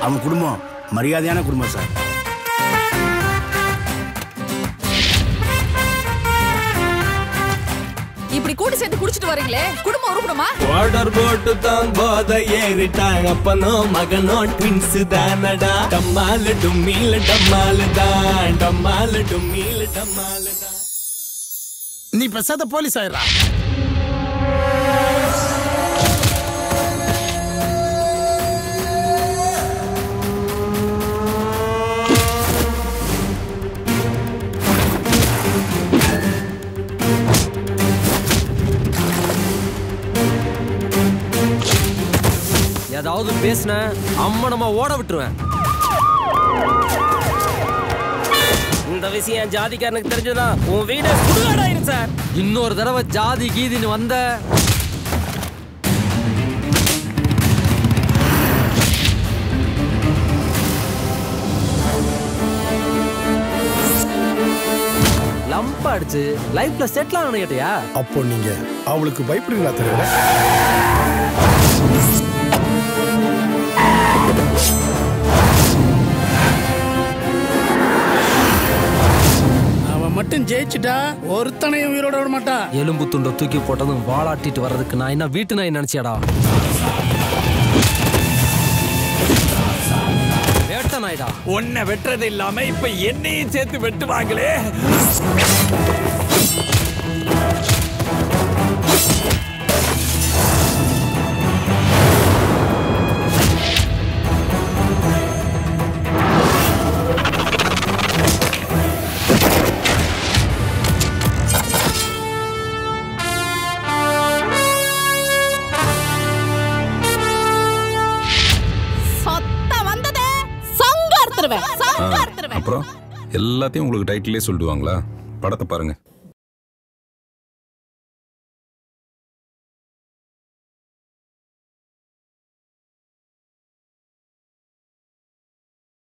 அவன் குடும்பம் மரியாதையான குடும்பம் சார் இப்படி கூட்டி சேர்த்து குடிச்சிட்டு வரீங்களே குடும்பம் உருப்பணுமா ஆர்டர் போட்டு தான் போத ஏறிட்டாங்க அப்பனோ மகனோ ட்வின்ஸ் தானடா டம்மால டும்மில டம்மால தான் டம்மால டும்மில டம்மால தான் நீ பெசாத போலீஸ் ஆயிரா ஏதாவது பேசுன அம்மனமா ஓட விட்டுருவேன் இந்த விஷயம் ஜாதிக்காரனுக்கு தெரிஞ்சதா உன் வீடு சுடுகாடாயிரும் சார் இன்னொரு தடவை ஜாதி கீதின்னு வந்த லம்ப் அடிச்சு லைஃப்ல செட்டில் ஆகணும் கேட்டியா அப்போ நீங்க அவளுக்கு பயப்படுங்களா தெரியல அவன் மட்டும் ஜெயிச்சுட்டா ஒருத்தனையும் உயிரோட விட மாட்டா எலும்பு துண்டை தூக்கி போட்டதும் வாலாட்டிட்டு வர்றதுக்கு நான் என்ன வீட்டு நாய் நினைச்சியாடா வேட்ட நாய்டா உன்னை வெட்டுறது இல்லாம இப்ப என்னையும் சேர்த்து வெட்டுவாங்களே சொத்த வந்ததே சங்க அறுத்துருவேன் சங்க அறுத்துருவேன் அப்புறம் எல்லாத்தையும் உங்களுக்கு டைட்டிலே சொல்லிடுவாங்களா படத்தை பாருங்க